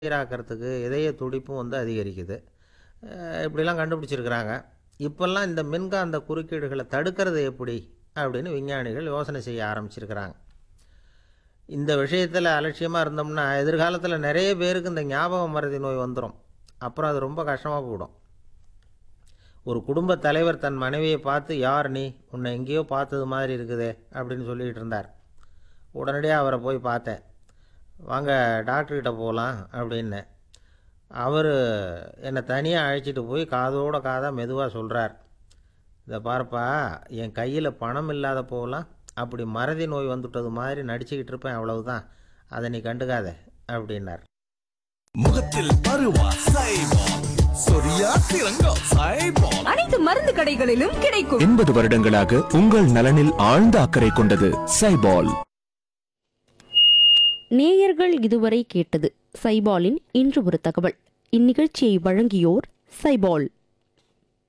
சீராக்கிறதுக்கு இதய துடிப்பும் வந்து அதிகரிக்குது அஹ் இப்படிலாம் கண்டுபிடிச்சிருக்கிறாங்க இப்போல்லாம் இந்த மின்காந்த குறுக்கீடுகளை தடுக்கிறது எப்படி அப்படின்னு விஞ்ஞானிகள் யோசனை செய்ய ஆரம்பிச்சிருக்கிறாங்க இந்த விஷயத்தில் அலட்சியமாக இருந்தோம்னா எதிர்காலத்தில் நிறைய பேருக்கு இந்த ஞாபக மறதி நோய் வந்துடும் அப்புறம் அது ரொம்ப கஷ்டமாக போயிடும் ஒரு குடும்ப தலைவர் தன் மனைவியை பார்த்து யார் நீ உன்னை எங்கேயோ பார்த்தது மாதிரி இருக்குதே அப்படின்னு சொல்லிக்கிட்டு இருந்தார் உடனடியாக அவரை போய் பார்த்தேன் வாங்க டாக்டர்கிட்ட போகலாம் அப்படின்னேன் அவர் என்னை தனியாக அழைச்சிட்டு போய் காதோட காதாக மெதுவாக சொல்கிறார் இதை பார்ப்பா என் கையில் பணம் இல்லாத போகலாம் அப்படி மறதி நோய் வந்துட்டது மாதிரி நடிச்சுக்கிட்டு இருப்பேன் அவ்வளவுதான் அதை நீ கண்டுக்காத அப்படின்னார் முகத்தில் பருவா சைபால் சொரியா சிறங்கோ சைபால் அனைத்து மருந்து கடைகளிலும் கிடைக்கும் எண்பது வருடங்களாக உங்கள் நலனில் ஆழ்ந்த அக்கறை கொண்டது சைபால் நேயர்கள் இதுவரை கேட்டது சைபாலின் இன்று ஒரு தகவல் இந்நிகழ்ச்சியை வழங்கியோர் சைபால்